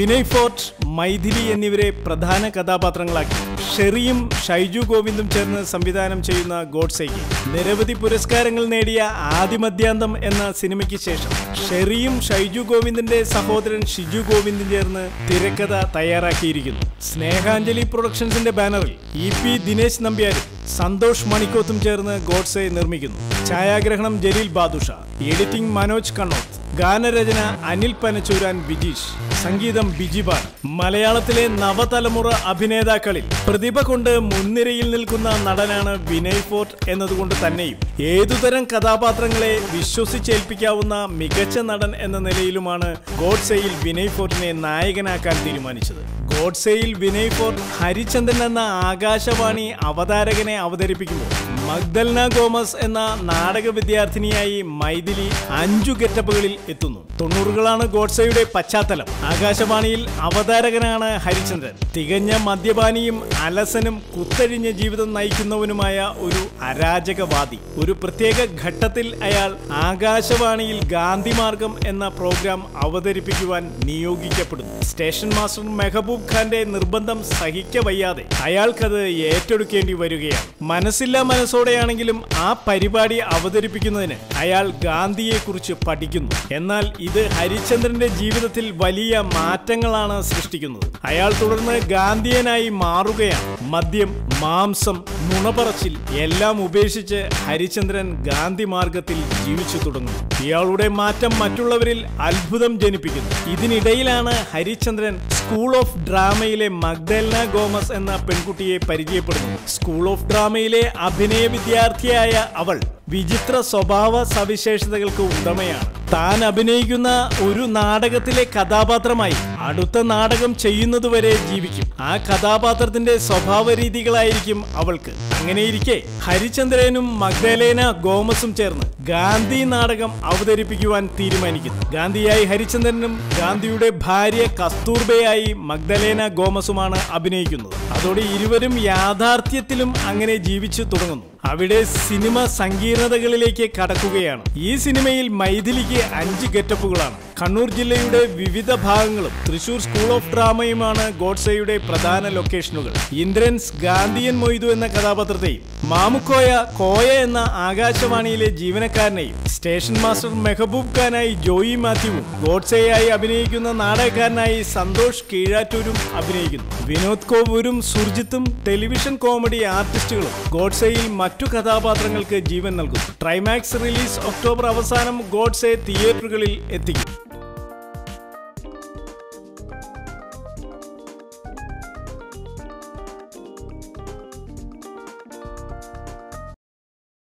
Vinay fort Maithili എന്നിവരെ പ്രധാന കഥാപാത്രങ്ങളാക്കി ഷെറിയും ഷൈജു ഗോവിന്ദും ചേർന്ന് സംവിധാനം ചെയ്യുന്ന ഗോഡ്സേക്ക് നിരവധി പുരസ്കാരങ്ങൾ നേടിയ ആദിമദ്യാന്തം എന്ന സിനിമയ്ക്ക് ശേഷം ഷെറിയും ഷൈജു ഗോവിന്ദിന്റെ സഹോദരൻ ഷിജു ഗോവിന്ദും ചേർന്ന് തിരക്കഥ തയ്യാറാക്കിയിരിക്കുന്നു സ്നേഹാഞ്ജലി പ്രൊഡക്ഷൻസിന്റെ ബാനറിൽ ഇ പി ദിനേശ് നമ്പ്യാരും സന്തോഷ് മണിക്കോത്തും ചേർന്ന് ഗോഡ്സെ നിർമ്മിക്കുന്നു ഛായാഗ്രഹണം ജലീൽ ബാദുഷ എഡിറ്റിംഗ് മനോജ് കണ്ണോത്ത് ഗാനരചന അനിൽ പനച്ചൂരാൻ ബിജീഷ് സംഗീതം ബിജിബാൻ മലയാളത്തിലെ നവതലമുറ അഭിനേതാക്കളിൽ പ്രതിഭ കൊണ്ട് മുൻനിരയിൽ നിൽക്കുന്ന നടനാണ് വിനയ് ഫോർട്ട് എന്നതുകൊണ്ട് തന്നെയും ഏതുതരം കഥാപാത്രങ്ങളെ വിശ്വസിച്ചേൽപ്പിക്കാവുന്ന മികച്ച നടൻ എന്ന നിലയിലുമാണ് ഗോഡ്സെയിൽ വിനയ് ഫോർട്ടിനെ നായകനാക്കാൻ തീരുമാനിച്ചത് ഗോഡ്സെയിൽ വിനയ് ഫോർട്ട് ഹരിചന്ദ്രൻ എന്ന ആകാശവാണി അവതാരകനെ അവതരിപ്പിക്കുമ്പോൾ മഗ്ദൽന ഗോമസ് എന്ന നാടക വിദ്യാർത്ഥിനിയായി മൈഥിലി അഞ്ചു ഗെറ്റപ്പുകളിൽ എത്തുന്നു തൊണ്ണൂറുകളാണ് ഗോഡ്സെയുടെ പശ്ചാത്തലം ആകാശവാണിയിൽ അവതാരകനാണ് ഹരിചന്ദ്രൻ തികഞ്ഞ മദ്യപാനിയും അലസനും കുത്തഴിഞ്ഞ ജീവിതം നയിക്കുന്നവനുമായ ഒരു അരാജകവാദി ഒരു പ്രത്യേക ഘട്ടത്തിൽ അയാൾ ആകാശവാണിയിൽ ഗാന്ധിമാർഗം എന്ന പ്രോഗ്രാം അവതരിപ്പിക്കുവാൻ നിയോഗിക്കപ്പെടുന്നു സ്റ്റേഷൻ മാസ്റ്റർ മെഹബൂബ് ഖാന്റെ നിർബന്ധം സഹിക്കവയ്യാതെ അയാൾക്കത് ഏറ്റെടുക്കേണ്ടി വരികയാണ് മനസ്സില്ലാ മനസ്സോടെയാണെങ്കിലും ആ പരിപാടി അവതരിപ്പിക്കുന്നതിന് അയാൾ ഗാന്ധിയെ കുറിച്ച് പഠിക്കുന്നു എന്നാൽ ഇത് ഹരിചന്ദ്രന്റെ ജീവിതത്തിൽ വലിയ മാറ്റങ്ങളാണ് സൃഷ്ടിക്കുന്നത് അയാൾ തുടർന്ന് ഗാന്ധിയനായി മാറുകയാണ് മദ്യം മാംസം നുണപറച്ചിൽ എല്ലാം ഉപേക്ഷിച്ച് ഹരിചന്ദ്രൻ ഗാന്ധി മാർഗത്തിൽ ജീവിച്ചു തുടങ്ങുന്നു ഇയാളുടെ മാറ്റം മറ്റുള്ളവരിൽ അത്ഭുതം ജനിപ്പിക്കുന്നു ഇതിനിടയിലാണ് ഹരിചന്ദ്രൻ സ്കൂൾ ഓഫ് ഡ്രാമയിലെ മഗ്ദൽന ഗോമസ് എന്ന പെൺകുട്ടിയെ പരിചയപ്പെടുന്നു സ്കൂൾ ഓഫ് ഡ്രാമയിലെ അഭിനയ വിദ്യാർത്ഥിയായ അവൾ വിചിത്ര സ്വഭാവ സവിശേഷതകൾക്ക് ഉടമയാണ് താൻ അഭിനയിക്കുന്ന ഒരു നാടകത്തിലെ കഥാപാത്രമായി അടുത്ത നാടകം ചെയ്യുന്നതുവരെ ജീവിക്കും ആ കഥാപാത്രത്തിന്റെ സ്വഭാവ രീതികളായിരിക്കും അവൾക്ക് അങ്ങനെയിരിക്കെ ഹരിചന്ദ്രനും മഗ്ദലേന ഗോമസും ചേർന്ന് ഗാന്ധി നാടകം അവതരിപ്പിക്കുവാൻ തീരുമാനിക്കുന്നു ഗാന്ധിയായി ഹരിചന്ദ്രനും ഗാന്ധിയുടെ ഭാര്യ കസ്തൂർബയായി മഗ്ദലേന ഗോമസുമാണ് അഭിനയിക്കുന്നത് അതോടെ ഇരുവരും യാഥാർത്ഥ്യത്തിലും അങ്ങനെ ജീവിച്ചു തുടങ്ങുന്നു അവിടെ സിനിമ സങ്കീർണതകളിലേക്ക് കടക്കുകയാണ് ഈ സിനിമയിൽ മൈഥിലിക്ക് അഞ്ച് ഗെറ്റപ്പുകളാണ് കണ്ണൂർ ജില്ലയുടെ വിവിധ ഭാഗങ്ങളും തൃശൂർ സ്കൂൾ ഓഫ് ഡ്രാമയുമാണ് ഗോഡ്സെയുടെ പ്രധാന ലൊക്കേഷനുകൾ ഇന്ദ്രൻസ് ഗാന്ധിയൻ മൊയ്തു എന്ന കഥാപാത്രത്തെയും മാമുക്കോയ കോയ എന്ന ആകാശവാണിയിലെ ജീവനക്കാരനെയും സ്റ്റേഷൻ മാസ്റ്റർ മെഹബൂബ് ഖാനായി ജോയി മാത്യുവും ഗോഡ്സെയായി അഭിനയിക്കുന്ന നാടകക്കാരനായി സന്തോഷ് കീഴാറ്റൂരും അഭിനയിക്കുന്നു വിനോദ് കോവൂരും സുർജിത്തും ടെലിവിഷൻ കോമഡി ആർട്ടിസ്റ്റുകളും ഗോഡ്സെയിൽ മറ്റു കഥാപാത്രങ്ങൾക്ക് ജീവൻ നൽകുന്നു ട്രൈമാക്സ് റിലീസ് ഒക്ടോബർ അവസാനം ഗോഡ്സെ തിയേറ്ററുകളിൽ എത്തിക്കും